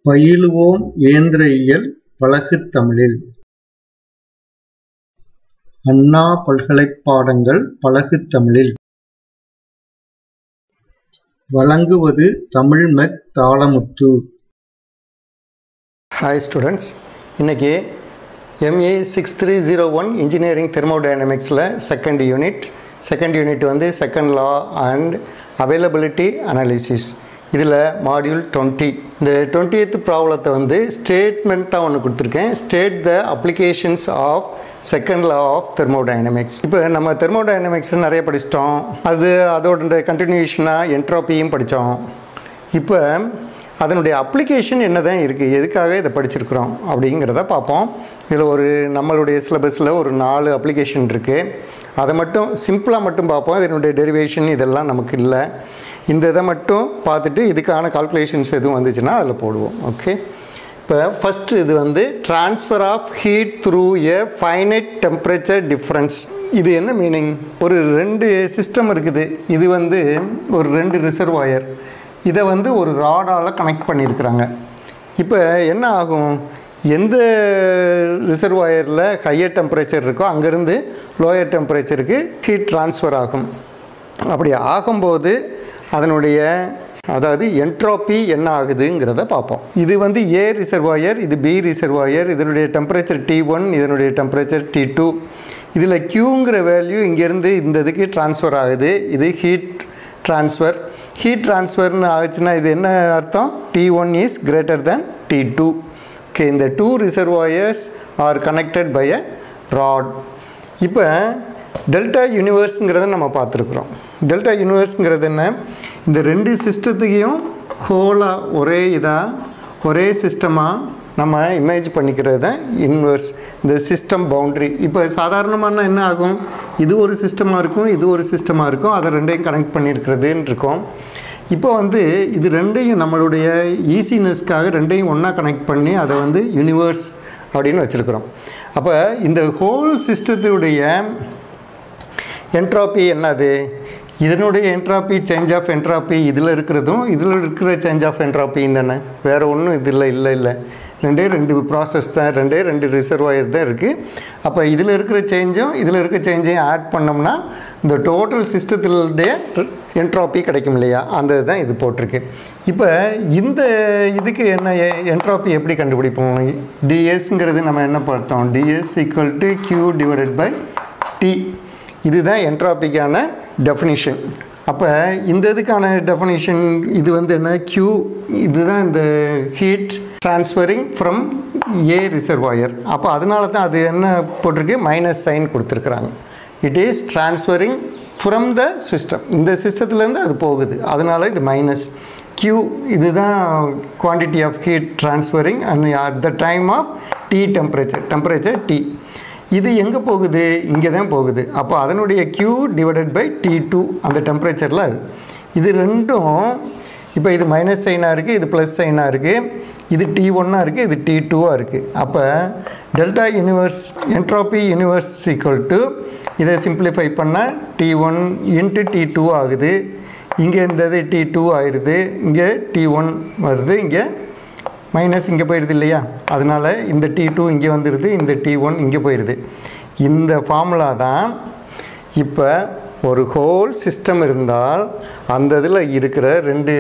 பயிலுவோம் இயந்திர இயல் பழகுத் தமிழில்! அண்ணா பல்கலைப் பாடங்கள் பழகுத் தமிழில்! வழங்குவது தமிழ்மெக் தாளமுத்து. ஹாய் ஸ்டூடெண்ட்ஸ் இன்றைக்கி MA six three zero one engineering தெர்மோடைனமிக்ஸில் செகண்ட் யூனிட் செகண்ட் யூனிட் வந்து second law and availability analysis இதில் மாடியூல் டுவெண்ட்டி இந்த டுவெண்ட்டியத்து ப்ராப்ளத்தை வந்து ஸ்டேட்மெண்ட்டாக ஒன்று கொடுத்துருக்கேன் state the applications of second law of thermodynamics இப்போ நம்ம தெர்மோடைனமிக்ஸ் நிறைய படிச்சிட்டோம் அது அதோட கண்டினியூஷனாக என்ட்ரோப்பியும் படித்தோம் இப்போ அதனுடைய அப்ளிகேஷன் என்ன தான் இருக்குது எதுக்காக இதை படிச்சிருக்கிறோம் அப்படிங்கிறத பார்ப்போம் இதில் ஒரு நம்மளுடைய சிலபஸில் ஒரு நாலு அப்ளிகேஷன் இருக்குது அதை மட்டும் சிம்பிளாக மட்டும் பார்ப்போம் இதனுடைய டெரிவேஷன் இதெல்லாம் நமக்கு இல்லை இந்த இதை மட்டும் பார்த்துட்டு இதுக்கான கால்குலேஷன்ஸ் எதுவும் வந்துச்சுன்னா அதில் போடுவோம் ஓகே இப்போ ஃபஸ்ட்டு இது வந்து transfer of heat through a finite temperature difference இது என்ன மீனிங் ஒரு ரெண்டு சிஸ்டம் இருக்குது இது வந்து ஒரு ரெண்டு ரிசர்வாயர் இதை வந்து ஒரு ராடால் கனெக்ட் பண்ணியிருக்கிறாங்க இப்போ என்ன ஆகும் எந்த ரிசர்வாயரில் ஹையர் டெம்பரேச்சர் இருக்கோ அங்கேருந்து லோயர் டெம்பரேச்சருக்கு ஹீட் ட்ரான்ஸ்ஃபர் ஆகும் அப்படி ஆகும்போது அதனுடைய அதாவது என்ட்ரோப்பி என்ன ஆகுதுங்கிறத பார்ப்போம் இது வந்து ஏ ரிசர்வாயர் இது பி ரிசர்வாயர் இதனுடைய டெம்பரேச்சர் டி ஒன் இதனுடைய டெம்பரேச்சர் டி டூ இதில் க்யூங்கிற வேல்யூ இங்கேருந்து இந்த இதுக்கு ட்ரான்ஸ்ஃபர் ஆகுது இது ஹீட் ட்ரான்ஸ்ஃபர் ஹீட் ட்ரான்ஸ்ஃபர்னு ஆச்சுன்னா இது என்ன அர்த்தம் T one is greater than T two okay இந்த two reservoirs are connected by a rod இப்போ டெல்டா யூனிவர்ஸுங்கிறத நம்ம பார்த்துருக்குறோம் டெல்டா யூனிவர்ஸுங்கிறது என்ன இந்த ரெண்டு சிஸ்டத்துக்கையும் ஹோலாக ஒரே இதாக ஒரே சிஸ்டமாக நம்ம இமேஜ் பண்ணிக்கிறது தான் இன்வர்ஸ் இந்த சிஸ்டம் பவுண்ட்ரி இப்போ சாதாரணமான என்ன ஆகும் இது ஒரு சிஸ்டமாக இருக்கும் இது ஒரு சிஸ்டமாக இருக்கும் அதை ரெண்டையும் கனெக்ட் பண்ணியிருக்கிறதுன்னு இருக்கும் இப்போ வந்து இது ரெண்டையும் நம்மளுடைய ஈஸினஸ்க்காக ரெண்டையும் ஒன்றா கனெக்ட் பண்ணி அதை வந்து யூனிவர்ஸ் அப்படின்னு வச்சுருக்குறோம் அப்போ இந்த ஹோல் சிஸ்டத்துடைய என்ட்ராப்பி என்னது இதனுடைய என்ட்ராப்பி சேஞ்ச் ஆஃப் என்ட்ராப்பி இதில் இருக்கிறதும் இதில் இருக்கிற சேஞ்ச் ஆஃப் என்ட்ராப்பியும் தானே வேறு ஒன்றும் இதில் இல்லை இல்லை ரெண்டே ரெண்டு ப்ராசஸ் தான் ரெண்டே ரெண்டு ரிசர்வாயர் தான் இருக்குது அப்போ இதில் இருக்கிற சேஞ்சும் இதில் இருக்க சேஞ்சையும் ஆட் பண்ணோம்னா இந்த டோட்டல் சிஸ்டத்தினுடைய என்ட்ராப்பி கிடைக்கும் இல்லையா அந்த இதுதான் இது போட்டிருக்கு இப்போ இந்த இதுக்கு என்ன என்ட்ராப்பி எப்படி கண்டுபிடிப்போம் டிஎஸ்ங்கிறது நம்ம என்ன பார்த்தோம் DS equal to Q divided by T இதுதான் என்ட்ராபிக்கான டெஃபினிஷன் அப்போ இந்த இதுக்கான டெஃபினிஷன் இது வந்து என்ன க்யூ இதுதான் இந்த heat transferring from a reservoir அப்போ அதனால தான் அது என்ன போட்டிருக்கு மைனஸ் சைன் கொடுத்துருக்குறாங்க it is transferring from the system இந்த சிஸ்டத்துலேருந்து அது போகுது அதனால இது மைனஸ் க்யூ இதுதான் quantity of heat transferring and at the time of T temperature temperature T இது எங்கே போகுது இங்கே தான் போகுது அப்போ அதனுடைய Q divided by T two அந்த டெம்பரேச்சரில் அது இது ரெண்டும் இப்போ இது மைனஸ் சைனாக இருக்குது இது ப்ளஸ் சைனாக இருக்குது இது டி ஒன்னாக இருக்குது இது டி டூவாக இருக்குது அப்போ delta universe entropy universe equal to இதை சிம்பிளிஃபை பண்ணால் T one into T two ஆகுது இங்கே இந்த இது டி டூ ஆயிடுது இங்கே டி ஒன் வருது இங்கே மைனஸ் இங்கே போயிடுது இல்லையா அதனால் இந்த டி டூ இங்கே வந்துடுது இந்த டி ஒன் இங்கே போயிடுது இந்த ஃபார்முலா தான் இப்போ ஒரு ஹோல் சிஸ்டம் இருந்தால் அந்த இதில் இருக்கிற ரெண்டு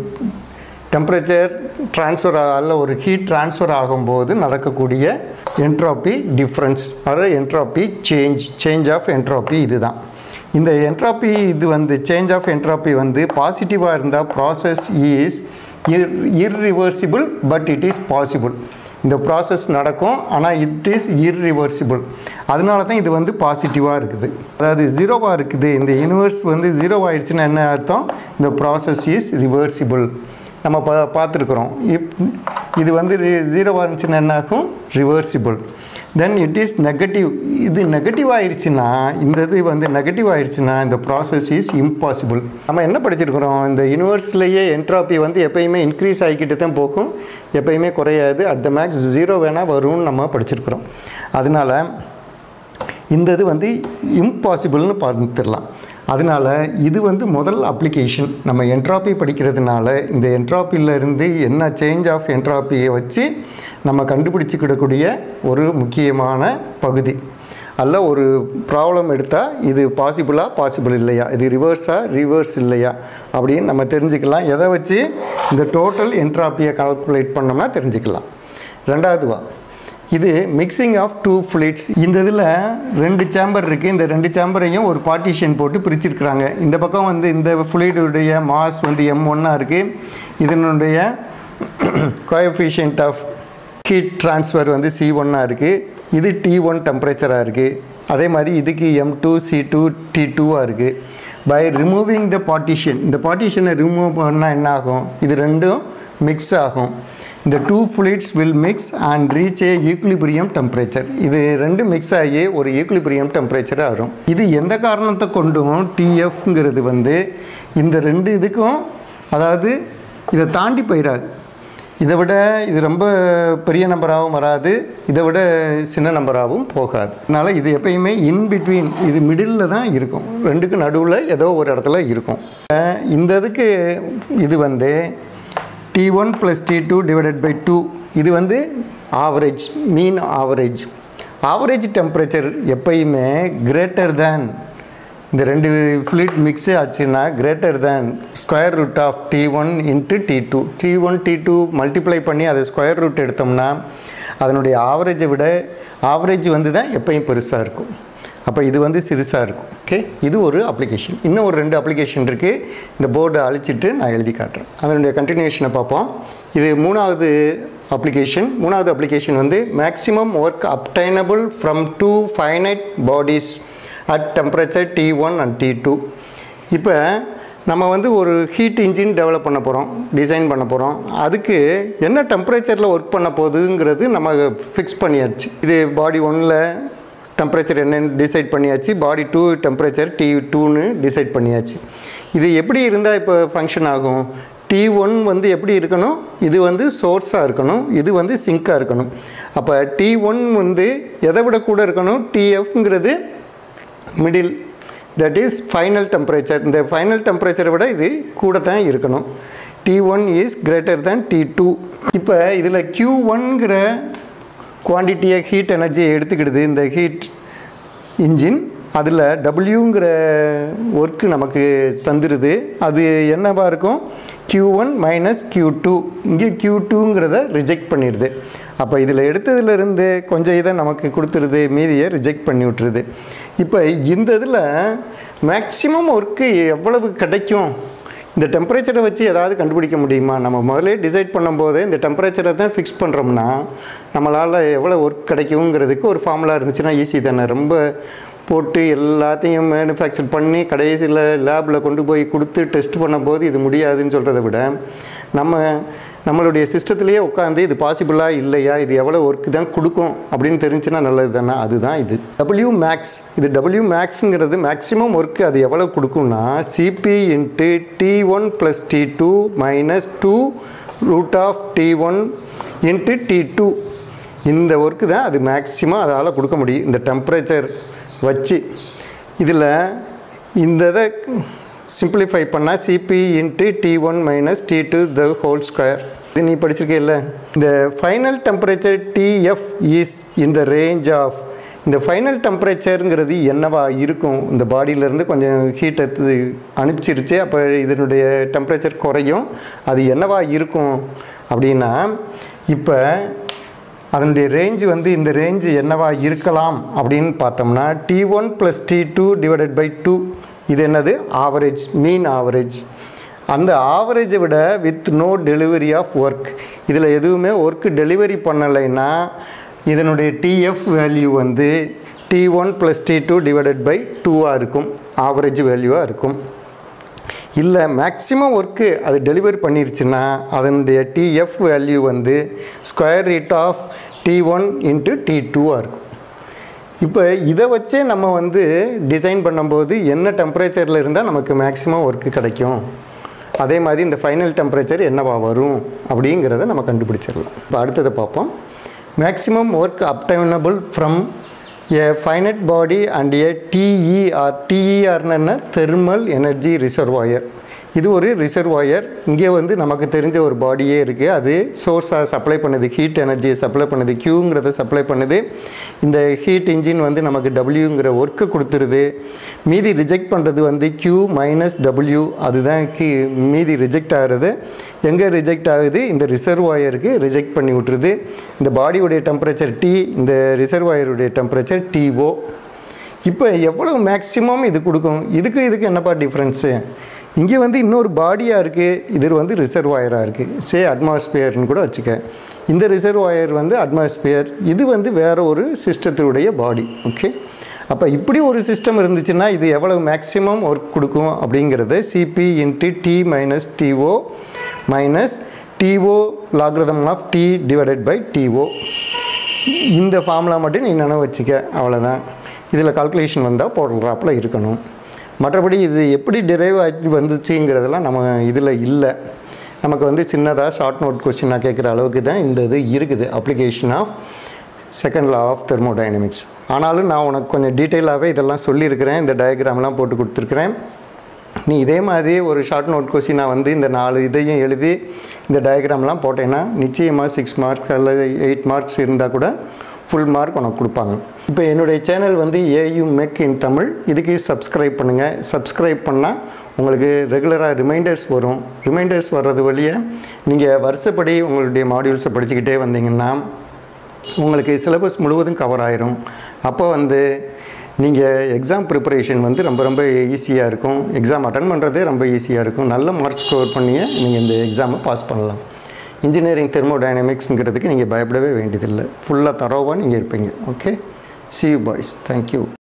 டெம்பரேச்சர் ட்ரான்ஸ்ஃபர் அல்ல ஒரு ஹீட் ட்ரான்ஸ்ஃபர் ஆகும்போது நடக்கக்கூடிய என்ட்ராப்பி டிஃப்ரென்ஸ் அதாவது entropy change change of entropy இதுதான் இந்த என்ட்ராப்பி இது வந்து சேஞ்ச் ஆஃப் என்ட்ராப்பி வந்து பாசிட்டிவாக இருந்தால் process is ir irreversible but it is possible இந்த ப்ராசஸ் நடக்கும் ஆனால் இட் இஸ் இர்ரிவர்சிபிள் அதனால தான் இது வந்து பாசிட்டிவாக இருக்குது அதாவது ஜீரோவாக இருக்குது இந்த யூனிவர்ஸ் வந்து ஜீரோவாகிடுச்சுன்னா என்ன அர்த்தம் இந்த ப்ராசஸ் இஸ் ரிவர்சிபிள் நம்ம பா பார்த்துருக்குறோம் இப் இது வந்து ஜீரோவாக இருந்துச்சுன்னா என்ன ஆகும் reversible then it is negative இது நெகட்டிவ் ஆயிடுச்சுன்னா இந்த இது வந்து நெகட்டிவ் ஆயிடுச்சுன்னா இந்த ப்ராசஸ் இஸ் இம்பாசிபிள் நம்ம என்ன படிச்சிருக்கிறோம் இந்த யூனிவர்ஸ்லேயே என்ட்ராப்பி வந்து எப்பயுமே இன்க்ரீஸ் ஆகிக்கிட்டு தான் போகும் எப்பயுமே குறையாது அட் த மேக்ஸ் ஜீரோ வேணால் வரும்னு நம்ம படிச்சிருக்கிறோம் அதனால் இந்த இது வந்து இம்பாசிபிள்னு பார்த்துடலாம் அதனால் இது வந்து முதல் அப்ளிகேஷன் நம்ம என்ட்ராப்பி படிக்கிறதுனால இந்த என்ட்ராப்பியில் இருந்து என்ன சேஞ்ச் ஆஃப் என்ட்ராப்பியை வச்சு நம்ம கண்டுபிடிச்சிக்கிடக்கூடிய ஒரு முக்கியமான பகுதி அல்ல ஒரு ப்ராப்ளம் எடுத்தால் இது பாசிபிளா பாசிபிள் இல்லையா இது ரிவர்ஸா ரிவர்ஸ் இல்லையா அப்படின்னு நம்ம தெரிஞ்சுக்கலாம் எதை வச்சு இந்த டோட்டல் என்ட்ராப்பியை கால்குலேட் பண்ணோம்னா தெரிஞ்சுக்கலாம் ரெண்டாவது வா இது மிக்சிங் ஆஃப் டூ ஃப்ளூயிட்ஸ் இந்த இதில் ரெண்டு சேம்பர் இருக்குது இந்த ரெண்டு சேம்பரையும் ஒரு பார்ட்டிஷன் போட்டு பிரிச்சிருக்கிறாங்க இந்த பக்கம் வந்து இந்த ஃப்ளூயிடுடைய மாஸ் வந்து எம் ஒன்னாக இருக்குது இதனுடைய கோஎஃபிஷியன்ட் ஆஃப் ஹீட் ட்ரான்ஸ்ஃபர் வந்து சி ஒன்னாக இருக்குது இது டி ஒன் டெம்பரேச்சராக இருக்குது அதே மாதிரி இதுக்கு m two c two T டூவாக இருக்குது பை ரிமூவிங் த பார்ட்டிஷன் இந்த பார்ட்டிஷனை ரிமூவ் பண்ணால் என்ன ஆகும் இது ரெண்டும் மிக்ஸ் ஆகும் இந்த two fluids will mix and reach a equilibrium temperature இது ரெண்டு மிக்ஸ் ஆகி ஒரு ஈக்குலிபிரியம் டெம்பரேச்சர் ஆகும் இது எந்த காரணத்தை கொண்டும் டிஎஃப்ங்கிறது வந்து இந்த ரெண்டு இதுக்கும் அதாவது இதை தாண்டி போயிடாது இதை விட இது ரொம்ப பெரிய நம்பராகவும் வராது இதை விட சின்ன நம்பராகவும் போகாது அதனால் இது எப்பயுமே இன் பிட்வீன் இது மிடில் தான் இருக்கும் ரெண்டுக்கு நடுவில் ஏதோ ஒரு இடத்துல இருக்கும் அஹ் இந்த இதுக்கு இது வந்து T one plus T two divided by two இது வந்து average mean average average temperature எப்பயுமே கிரேட்டர் தேன் இந்த ரெண்டு ஃப்ளூயிட் மிக்ஸ் ஆச்சுன்னா greater than square root of T one into T two T one T two multiply பண்ணி அதை square root எடுத்தோம்னா அதனுடைய ஆவரேஜை விட ஆவரேஜ் வந்து தான் எப்பயும் பெருசாக இருக்கும் அப்போ இது வந்து சிறுசாக இருக்கும் ஓகே இது ஒரு அப்ளிகேஷன் இன்னும் ஒரு ரெண்டு அப்ளிகேஷன் இருக்குது இந்த போர்டை அழிச்சிட்டு நான் எழுதி காட்டுறேன் அதனுடைய கண்டினியூஷனை பார்ப்போம் இது மூணாவது அப்ளிகேஷன் மூணாவது அப்ளிகேஷன் வந்து maximum work obtainable from two finite bodies at temperature T one and T two இப்போ நம்ம வந்து ஒரு ஹீட் இன்ஜின் டெவலப் பண்ண போகிறோம் டிசைன் பண்ண போகிறோம் அதுக்கு என்ன டெம்பரேச்சரில் ஒர்க் பண்ண போகுதுங்கிறது நம்ம ஃபிக்ஸ் பண்ணியாச்சு இது பாடி ஒன்னில் டெம்பரேச்சர் என்னன்னு டிசைட் பண்ணியாச்சு பாடி டூ டெம்பரேச்சர் டி டூன்னு டிசைட் பண்ணியாச்சு இது எப்படி இருந்தால் இப்போ ஃபங்க்ஷன் ஆகும் டி ஒன் வந்து எப்படி இருக்கணும் இது வந்து சோர்ஸாக இருக்கணும் இது வந்து சிங்காக இருக்கணும் அப்போ டி ஒன் வந்து எதை விட கூட இருக்கணும் டிஎஃப்ங்கிறது middle that is final temperature இந்த ஃபைனல் டெம்பரேச்சரை விட இது கூட தான் இருக்கணும் T one is greater than T two இப்போ இதில் க்யூ ஒன்கிற குவான்டிட்டியை ஹீட் எனர்ஜியை எடுத்துக்கிடுது இந்த ஹீட் இன்ஜின் அதில் டபிள்யூங்கிற ஒர்க்கு நமக்கு தந்துடுது அது என்னவா இருக்கும் Q one minus Q two இங்கே க்யூ டூங்கிறத ரிஜெக்ட் பண்ணிடுது அப்போ இதில் எடுத்ததுலேருந்து கொஞ்சம் இதை நமக்கு கொடுத்துருது மீதியை ரிஜெக்ட் பண்ணி விட்டுருது இப்போ இந்த இதில் மேக்ஸிமம் ஒர்க்கு எவ்வளவு கிடைக்கும் இந்த டெம்பரேச்சரை வச்சு ஏதாவது கண்டுபிடிக்க முடியுமா நம்ம முதல்ல டிசைட் பண்ணும்போது இந்த டெம்பரேச்சரை தான் ஃபிக்ஸ் பண்ணுறோம்னா நம்மளால் எவ்வளோ ஒர்க் கிடைக்குங்கிறதுக்கு ஒரு ஃபார்முலா இருந்துச்சுன்னா ஈஸி தானே ரொம்ப போட்டு எல்லாத்தையும் மேனுஃபேக்சர் பண்ணி கடைசியில் லேபில் கொண்டு போய் கொடுத்து டெஸ்ட் பண்ணும்போது இது முடியாதுன்னு சொல்கிறத விட நம்ம நம்மளுடைய சிஸ்டத்துலேயே உட்காந்து இது பாசிபிளாக இல்லையா இது எவ்வளோ ஒர்க் தான் கொடுக்கும் அப்படின்னு தெரிஞ்சுன்னா நல்லது தானே அதுதான் இது டபிள்யூ மேக்ஸ் இது டபிள்யூ மேக்ஸுங்கிறது மேக்ஸிமம் ஒர்க்கு அது எவ்வளோ கொடுக்கும்னா CP into T one plus T two minus two root of T one into T two இந்த ஒர்க்கு தான் அது மேக்ஸிமம் அதால் கொடுக்க முடியும் இந்த டெம்பரேச்சர் வச்சு இதில் இந்த இதை சிம்பிளிஃபை பண்ணால் CP into T one minus T two the whole square இது நீ படிச்சிருக்கேல்ல இந்த ஃபைனல் டெம்பரேச்சர் டிஎஃப் இஸ் இந்த ரேஞ்ச் ஆஃப் இந்த ஃபைனல் டெம்பரேச்சருங்கிறது என்னவா இருக்கும் இந்த பாடியிலேருந்து கொஞ்சம் ஹீட் எடுத்து அனுப்பிச்சிருச்சு அப்போ இதனுடைய டெம்பரேச்சர் குறையும் அது என்னவா இருக்கும் அப்படின்னா இப்போ அதனுடைய ரேஞ்சு வந்து இந்த ரேஞ்சு என்னவா இருக்கலாம் அப்படின்னு பார்த்தோம்னா T one plus T two divided by two இது என்னது ஆவரேஜ் மீன் ஆவரேஜ் அந்த ஆவரேஜை விட with no delivery of work இதில் எதுவுமே ஒர்க்கு டெலிவரி பண்ணலைன்னா இதனுடைய டிஎஃப் வேல்யூ வந்து T one plus T two divided by டூவாக இருக்கும் ஆவரேஜ் வேல்யூவாக இருக்கும் இல்லை மேக்ஸிமம் ஒர்க்கு அது டெலிவரி பண்ணிருச்சுன்னா அதனுடைய டிஎஃப் வேல்யூ வந்து square root of T one into T டூவாக இருக்கும் இப்போ இதை வச்சே நம்ம வந்து டிசைன் பண்ணும்போது என்ன டெம்பரேச்சரில் இருந்தால் நமக்கு மேக்ஸிமம் ஒர்க்கு கிடைக்கும் அதே மாதிரி இந்த ஃபைனல் டெம்பரேச்சர் என்னவா வரும் அப்படிங்கிறத நம்ம கண்டுபிடிச்சிடலாம் இப்போ அடுத்ததை பார்ப்போம் maximum work obtainable from A finite body and a TER TERனா தெர்மல் எனர்ஜி ரிசர்வாயர் இது ஒரு ரிசர்வாயர் இங்கே வந்து நமக்கு தெரிஞ்ச ஒரு பாடியே இருக்குது அது சோர்ஸாக சப்ளை பண்ணுது ஹீட் எனர்ஜியை சப்ளை பண்ணுது க்யூங்கிறத சப்ளை பண்ணுது இந்த ஹீட் இன்ஜின் வந்து நமக்கு டபிள்யூங்கிற ஒர்க்கு கொடுத்துருது மீதி ரிஜெக்ட் பண்ணுறது வந்து க்யூ மைனஸ் டபிள்யூ அதுதான் கீ மீதி ரிஜெக்ட் ஆகிறது எங்கே ரிஜெக்ட் ஆகுது இந்த ரிசர்வாயருக்கு ரிஜெக்ட் பண்ணி விட்டுருது இந்த பாடியுடைய டெம்பரேச்சர் டி இந்த ரிசர்வாயருடைய டெம்பரேச்சர் டிஓ இப்போ எவ்வளோ மேக்ஸிமம் இது கொடுக்கும் இதுக்கு இதுக்கு என்னப்பா டிஃப்ரென்ஸு இங்கே வந்து இன்னொரு பாடியாக இருக்குது இது வந்து ரிசர்வாயராக இருக்குது சே அட்மாஸ்பியர்னு கூட வச்சுக்க இந்த ரிசர்வாயர் வந்து அட்மாஸ்பியர் இது வந்து வேறு ஒரு சிஸ்டத்தினுடைய பாடி ஓகே அப்போ இப்படி ஒரு சிஸ்டம் இருந்துச்சுன்னா இது எவ்வளவு மேக்ஸிமம் ஒர்க் கொடுக்கும் அப்படிங்கிறத CP into T minus TO minus TO logarithm of T divided by TO இந்த ஃபார்முலா மட்டும் நீ நினைவு வச்சுக்க அவ்வளோதான் இதில் கால்குலேஷன் வந்தால் போடுறாப்புல இருக்கணும் மற்றபடி இது எப்படி டிரைவ் ஆகி வந்துச்சுங்கிறதெல்லாம் நம்ம இதில் இல்லை நமக்கு வந்து சின்னதாக ஷார்ட் நோட் கொஸ்டினாக கேட்குற அளவுக்கு தான் இந்த இது இருக்குது application of second law of thermodynamics ஆனாலும் நான் உனக்கு கொஞ்சம் டீட்டெயிலாகவே இதெல்லாம் சொல்லியிருக்கிறேன் இந்த டயக்ராம்லாம் போட்டு கொடுத்துருக்குறேன் நீ இதே மாதிரி ஒரு ஷார்ட் நோட் கொஸ்டினாக வந்து இந்த நாலு இதையும் எழுதி இந்த டயக்ராம்லாம் போட்டேன்னா நிச்சயமாக சிக்ஸ் மார்க் அல்லது எயிட் மார்க்ஸ் இருந்தால் கூட ஃபுல் மார்க் உனக்கு கொடுப்பாங்க இப்போ என்னுடைய சேனல் வந்து ஏயு மெக் இன் தமிழ் இதுக்கு சப்ஸ்கிரைப் பண்ணுங்கள் சப்ஸ்கிரைப் பண்ணால் உங்களுக்கு ரெகுலராக ரிமைண்டர்ஸ் வரும் ரிமைண்டர்ஸ் வர்றது வழியே நீங்கள் வருஷப்படி உங்களுடைய மாடியூல்ஸை படிச்சுக்கிட்டே வந்தீங்கன்னா உங்களுக்கு சிலபஸ் முழுவதும் கவர் ஆயிரும் அப்போ வந்து நீங்கள் எக்ஸாம் ப்ரிப்பரேஷன் வந்து ரொம்ப ரொம்ப ஈஸியாக இருக்கும் எக்ஸாம் அட்டன் பண்ணுறதே ரொம்ப ஈஸியாக இருக்கும் நல்ல மார்க் ஸ்கோர் பண்ணியே நீங்கள் இந்த எக்ஸாமை பாஸ் பண்ணலாம் இன்ஜினியரிங் தெர்மோடைனமிக்ஸுங்கிறதுக்கு நீங்கள் பயப்படவே வேண்டியதில்லை ஃபுல்லாக தரோவாக நீங்கள் இருப்பீங்க okay see you boys thank you